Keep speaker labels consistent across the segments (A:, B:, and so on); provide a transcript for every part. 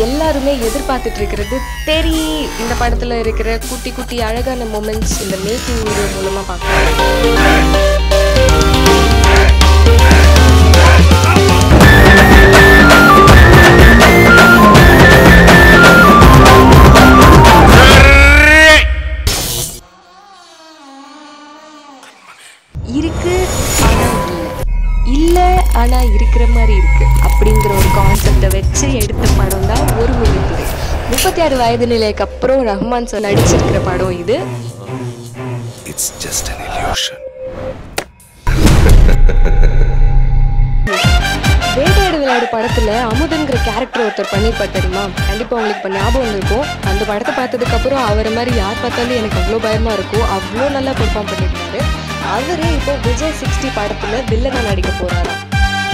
A: எல்லாருமே எதிர்பார்த்துட்டு இருக்கிறது தெரி இந்த படத்துல இருக்கிற குட்டி குட்டி அழகான மூமெண்ட்ஸ் இந்த மேக்கிங் வீடியோ மூலமா பார்க்கலாம் இருக்கு ஆனா இல்ல இல்ல ஆனா இருக்கிற மாதிரி இருக்கு அப்படிங்கிற ஒரு கான்செப்டை வச்சு எடுத்த படம் தான் ஒரு மினித்துறை முப்பத்தி ஆறு வயது நிலைக்கு அப்புறம் ரஹ்மான் சார் நடிச்சிருக்கிற படம் இது
B: It's just an illusion.
A: வேட்டையாடு விளையாடு படத்துல அமுதங்கிற கேரக்டர் ஒருத்தர் பண்ணியிருப்பார் தெரியுமா கண்டிப்பா உங்களுக்கு இப்போ ஞாபகம் இருக்கும் அந்த படத்தை பார்த்ததுக்கு அப்புறம் அவரை மாதிரி யார் பார்த்தாலும் எனக்கு அவ்வளோ பயமா இருக்கும் அவ்வளோ நல்லா பெர்ஃபார்ம் பண்ணியிருந்தாரு அவரே இப்போ விஜய் சிக்ஸ்டி படத்துல வில்லனா நடிக்க போறாராம்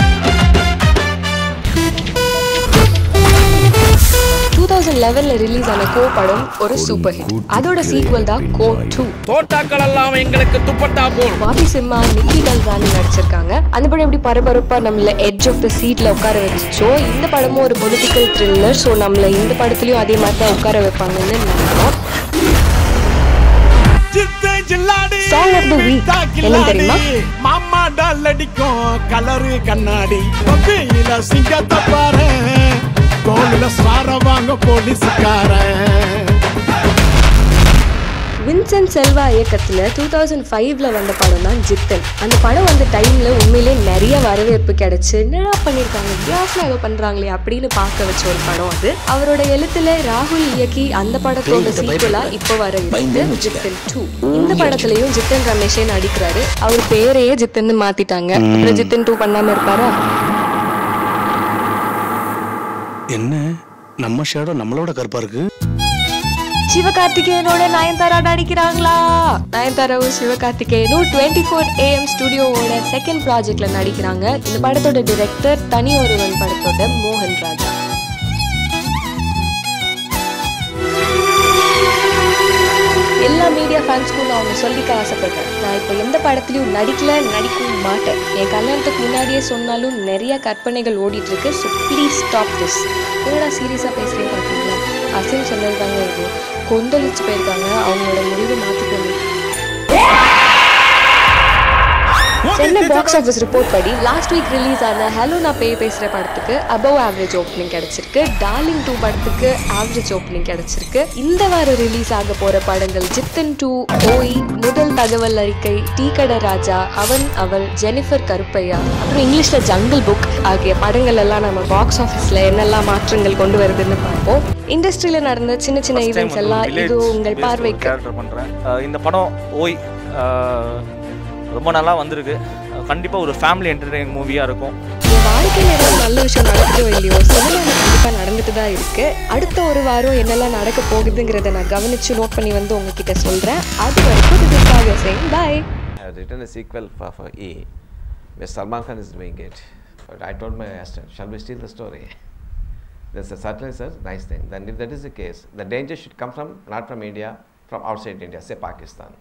A: டூ தௌசண்ட் லெவன்ல ரிலீஸ் ஆன கோ படம் ஒரு சூப்பர் ஹிட் அதோட சீக்வல் தான் கோ டூ
C: தோட்டாக்கள் எல்லாம் எங்களுக்கு துப்பட்டா போல்
A: பாபி சிம்மா நிக்கி கல்ரானி நடிச்சிருக்காங்க அந்த படம் எப்படி பரபரப்பா நம்மள எட்ஜ் ஆஃப் த சீட்ல உட்கார வச்சுச்சோ இந்த படமும் ஒரு பொலிட்டிக்கல் த்ரில்லர் ஸோ நம்மள இந்த படத்துலயும் அதே மாதிரி தான் உட்கார வைப்பாங்கன்னு நம்புறோம் Song of the week. என்ன தெரியுமா?
D: மாமா டால் அடிக்கும் கலரு கண்ணாடி பப்பியில சிங்கத்தை பாரு தோல்ல சார வாங்க போலீஸ்காரன்
A: வின்சென்ட் செல்வா இயக்கத்துல டூ தௌசண்ட் ஃபைவ்ல வந்த படம் தான் ஜித்தன் அந்த படம் வந்த டைம்ல உண்மையிலே நிறைய வரவேற்பு கிடைச்சு என்னடா பண்ணியிருக்காங்க வித்தியாசமா ஏதோ பண்றாங்களே அப்படின்னு பார்க்க வச்ச ஒரு படம் அது அவரோட எழுத்துல ராகுல் இயக்கி அந்த படத்தோட சீக்குவலா இப்போ வர இருக்கு ஜித்தன் டூ இந்த படத்துலயும் ஜித்தன் ரமேஷே நடிக்கிறாரு அவர் பேரையே ஜித்தன் மாத்திட்டாங்க அப்புறம் ஜித்தன் டூ பண்ணாம இருப்பாரா
B: என்ன நம்ம ஷேடோ நம்மளோட கருப்பா இருக்கு
A: சிவகார்த்திகேயனோட நயன்தாரா நடிக்கிறாங்களா நயன்தாராவும் சிவகார்த்திகேயனும் டுவெண்ட்டி ஃபோர் ஏஎம் ஸ்டுடியோவோட செகண்ட் ப்ராஜெக்ட்ல நடிக்கிறாங்க இந்த படத்தோட டிரெக்டர் தனி ஒருவன் படத்தோட மோகன் ராஜா எல்லா மீடியா ஃபேன்ஸ்க்கும் நான் ஒன்று சொல்லிக்க ஆசைப்பட்டேன் நான் இப்போ எந்த படத்துலையும் நடிக்கல நடிக்கவும் மாட்டேன் என் கல்யாணத்துக்கு முன்னாடியே சொன்னாலும் நிறைய கற்பனைகள் ஓடிட்டு இருக்கு ஸோ ப்ளீஸ் ஸ்டாப் திஸ் என்னடா சீரியஸாக பேசுகிறேன் பார்த்தீங்களா அசின் சொன்னதுதாங்க இது கொந்தளிச்சு போயிருக்காங்க அவங்களோட முடிவை மாற்றிக்கணும் சென்னை பாக்ஸ் ஆஃபீஸ் ரிப்போர்ட் படி லாஸ்ட் வீக் ரிலீஸ் ஆன ஹலோ நான் பேய் பேசுகிற படத்துக்கு அபவ் ஆவரேஜ் ஓப்பனிங் கிடைச்சிருக்கு டார்லிங் டூ படத்துக்கு ஆவரேஜ் ஓப்பனிங் கிடைச்சிருக்கு இந்த வாரம் ரிலீஸ் ஆக போற படங்கள் ஜித்தன் டூ ஓய் முதல் தகவல் அறிக்கை டீ கடை ராஜா அவன் அவள் ஜெனிஃபர் கருப்பையா அப்புறம் இங்கிலீஷ்ல ஜங்கிள் புக் ஆகிய படங்கள் எல்லாம் நம்ம பாக்ஸ் ஆஃபீஸ்ல என்னெல்லாம் மாற்றங்கள் கொண்டு வருதுன்னு பார்ப்போம் இண்டஸ்ட்ரியில நடந்த சின்ன சின்ன ஈவெண்ட்ஸ் எல்லாம் இது உங்கள் பார்வைக்கு
E: கேரக்டர் பண்ணுறேன் இந்த படம் ஓய் அஹ், ரொம்ப நல்லா வந்திருக்கு கண்டிப்பாக ஒரு ஃபேமிலி என்டர்டெயின் மூவியாக இருக்கும்
A: என் வாழ்க்கையில் ஏதாவது நல்ல விஷயம் நடக்குதோ இல்லையோ சினிமாவில் கண்டிப்பாக நடந்துட்டு தான் இருக்கு அடுத்த ஒரு வாரம் என்னெல்லாம் நடக்க போகுதுங்கிறத நான் கவனிச்சு நோட் பண்ணி வந்து உங்ககிட்ட சொல்றேன் அது வரைக்கும் இது சாகர் சிங் பாய்
F: I have written a sequel for, for E, where Salman Khan is doing it. But I told my assistant, shall we steal the story? That's a certainly sir, nice thing. Then if that is the case, the danger should come from not from India, from outside India, say Pakistan.